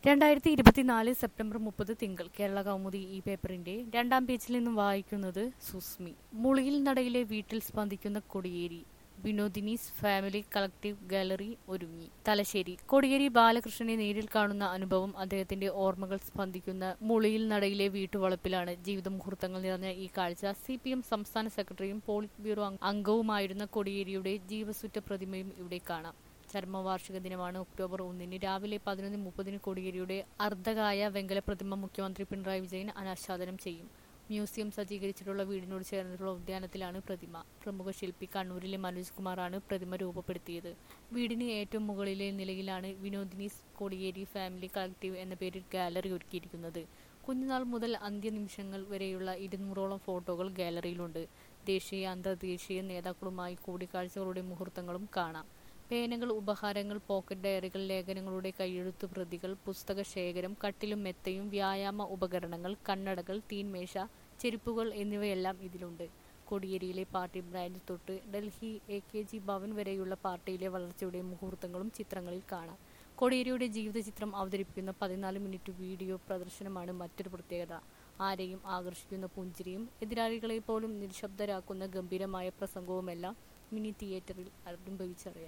രണ്ടായിരത്തി ഇരുപത്തിനാല് സെപ്റ്റംബർ മുപ്പത് തിങ്കൾ കേരള കൗമുദി ഈ പേപ്പറിന്റെ രണ്ടാം പേജിൽ നിന്നും വായിക്കുന്നത് സുസ്മി മുളിയിൽ നടയിലെ വീട്ടിൽ സ്പന്ദിക്കുന്ന Kodiyeri Vinodini's family collective gallery ഒരുങ്ങി തലശ്ശേരി കൊടിയേരി ബാലകൃഷ്ണനെ നേരിൽ കാണുന്ന അനുഭവം അദ്ദേഹത്തിന്റെ ഓർമ്മകൾ സ്പന്ദിക്കുന്ന മുളിയിൽ നടയിലെ വീട്ടുവളപ്പിലാണ് ജീവിത മുഹൂർത്തങ്ങൾ നിറഞ്ഞ ഈ കാഴ്ച സി പി എം സംസ്ഥാന സെക്രട്ടറിയും പോളിറ്റ് ബ്യൂറോ അംഗവുമായിരുന്ന കൊടിയേരിയുടെ ജീവസുറ്റ പ്രതിമയും ഇവിടെ കാണാം ചരമവാർഷിക ദിനമാണ് ഒക്ടോബർ ഒന്നിന് രാവിലെ പതിനൊന്ന് മുപ്പതിന് കൊടിയേരിയുടെ അർദ്ധകായ വെങ്കല പ്രതിമ മുഖ്യമന്ത്രി പിണറായി വിജയൻ അനാച്ഛാദനം ചെയ്യും മ്യൂസിയം സജ്ജീകരിച്ചിട്ടുള്ള വീടിനോട് ചേർന്നിട്ടുള്ള ഉദ്യാനത്തിലാണ് പ്രതിമ പ്രമുഖ ശില്പി കണ്ണൂരിലെ മനോജ് കുമാറാണ് പ്രതിമ രൂപപ്പെടുത്തിയത് വീടിന് ഏറ്റവും മുകളിലെ നിലയിലാണ് വിനോദിനീസ് കൊടിയേരി ഫാമിലി കളക്ടീവ് എന്ന പേരിൽ ഗാലറി ഒരുക്കിയിരിക്കുന്നത് കുഞ്ഞുനാൾ മുതൽ അന്ത്യനിമിഷങ്ങൾ വരെയുള്ള ഇരുന്നൂറോളം ഫോട്ടോകൾ ഗാലറിയിലുണ്ട് ദേശീയ അന്തർദേശീയ നേതാക്കളുമായി കൂടിക്കാഴ്ചകളുടെ മുഹൂർത്തങ്ങളും കാണാം പേനകൾ ഉപഹാരങ്ങൾ പോക്കറ്റ് ഡയറികൾ ലേഖനങ്ങളുടെ കൈയെഴുത്തു പ്രതികൾ പുസ്തക ശേഖരം കട്ടിലും മെത്തയും വ്യായാമ ഉപകരണങ്ങൾ കണ്ണടകൾ തീൻമേശ ചെരുപ്പുകൾ എന്നിവയെല്ലാം ഇതിലുണ്ട് കോടിയേരിയിലെ പാർട്ടി ബ്രാഞ്ച് തൊട്ട് Delhi A K G Bhavan വരെയുള്ള പാർട്ടിയിലെ വളർച്ചയുടെ മുഹൂർത്തങ്ങളും ചിത്രങ്ങളിൽ കാണാം കോടിയേരിയുടെ ജീവിതചിത്രം അവതരിപ്പിക്കുന്ന പതിനാല് മിനിറ്റ് വീഡിയോ പ്രദർശനമാണ് മറ്റൊരു പ്രത്യേകത ആരെയും ആകർഷിക്കുന്ന പുഞ്ചിരിയും എതിരാളികളെ പോലും നിശബ്ദരാക്കുന്ന ഗംഭീരമായ പ്രസംഗവുമെല്ലാം മിനി തിയേറ്ററിൽ അനുഭവിച്ചറിയാം